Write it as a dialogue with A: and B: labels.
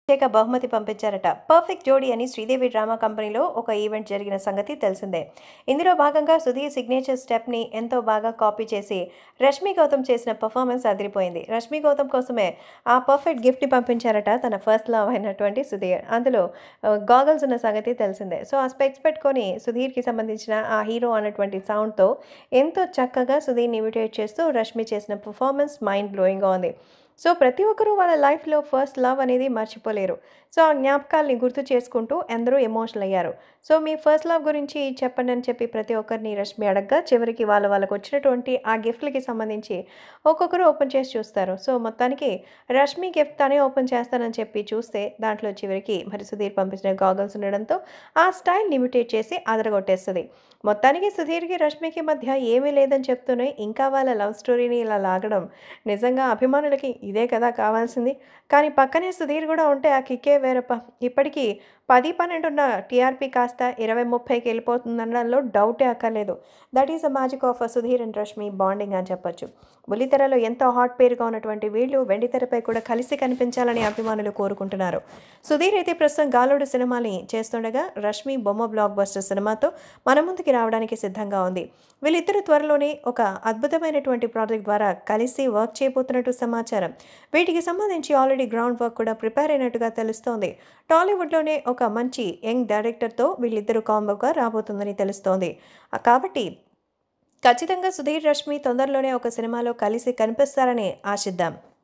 A: ప్రత్యేక బహుమతి పంపించారట పర్ఫెక్ట్ జోడీ అని శ్రీదేవి డ్రామా కంపెనీలో ఒక ఈవెంట్ జరిగిన సంగతి తెలిసిందే ఇందులో భాగంగా సుధీర్ సిగ్నేచర్ స్టెప్ని ఎంతో బాగా కాపీ చేసి రష్మి గౌతమ్ చేసిన పర్ఫార్మెన్స్ అదిరిపోయింది రష్మి గౌతమ్ కోసమే ఆ పర్ఫెక్ట్ గిఫ్ట్ని పంపించారట తన ఫస్ట్ లవ్ అయినటువంటి సుధీర్ అందులో గాగల్స్ ఉన్న సంగతి తెలిసిందే సో ఆ స్పెక్స్ పెట్టుకొని సుధీర్కి సంబంధించిన ఆ హీరో అన్నటువంటి సౌండ్తో ఎంతో చక్కగా సుధీర్ని ఇమిటేట్ చేస్తూ రష్మి చేసిన పర్ఫార్మెన్స్ మైండ్ బ్లోయింగ్గా ఉంది సో ప్రతి ఒక్కరూ వాళ్ళ లైఫ్లో ఫస్ట్ లవ్ అనేది మర్చిపోలేరు సో ఆ జ్ఞాపకాల్ని గుర్తు చేసుకుంటూ ఎందరో ఎమోషనల్ అయ్యారు సో మీ ఫస్ట్ లవ్ గురించి చెప్పండి అని చెప్పి ప్రతి ఒక్కరిని రష్మి అడగ్గా చివరికి వాళ్ళ వాళ్ళకు వచ్చినటువంటి ఆ గిఫ్ట్లకి సంబంధించి ఒక్కొక్కరు ఓపెన్ చేసి చూస్తారు సో మొత్తానికి రష్మి గిఫ్ట్ తనే ఓపెన్ చేస్తానని చెప్పి చూస్తే దాంట్లో చివరికి మరి సుధీర్ పంపించిన గాగల్స్ ఉండడంతో ఆ స్టైల్ లిమిటేట్ చేసి అదరగొట్టేస్తుంది మొత్తానికి సుధీర్కి రష్మికి మధ్య ఏమీ లేదని చెప్తూనే ఇంకా వాళ్ళ లవ్ స్టోరీని ఇలా లాగడం నిజంగా అభిమానులకి ఇదే కదా కావాల్సింది కానీ పక్కనే సుధీర్ కూడా ఉంటే ఆ కిక్కే వేరప్ప ఇప్పటికీ పది పన్నెండున్న టీఆర్పీ కాస్త ఇరవై ముప్పైకి వెళ్ళిపోతుందనడంలో డౌటే అక్కర్లేదు that is a magic of Sudheer and Rashmi bonding అని చెప్పొచ్చు బుల్లితెరలో ఎంతో హాట్ పేరుగా ఉన్నటువంటి వీళ్ళు వెండితెరపై కూడా కలిసి కనిపించాలని అభిమానులు కోరుకుంటున్నారు సుధీర్ అయితే ప్రస్తుతం గాలుడు సినిమాని చేస్తుండగా రష్మి బొమ్మ బ్లాక్ బస్టర్ సినిమాతో మన ముందుకి రావడానికి సిద్ధంగా ఉంది వీళ్ళిద్దరు త్వరలోనే ఒక అద్భుతమైనటువంటి ప్రాజెక్ట్ ద్వారా కలిసి వర్క్ చేయబోతున్నట్టు సమాచారం వీటికి సంబంధించి ఆల్రెడీ గ్రౌండ్ వర్క్ కూడా ప్రిపేర్ అయినట్టుగా తెలుస్తోంది టాలీవుడ్లోనే ఒక మంచి యంగ్ డైరెక్టర్తో వీళ్ళిద్దరు కాంబోగా రాబోతుందని తెలుస్తోంది ఆ కాబట్టి ఖచ్చితంగా సుధీర్ రష్మి తొందరలోనే ఒక సినిమాలో కలిసి కనిపిస్తారని ఆశిద్దాం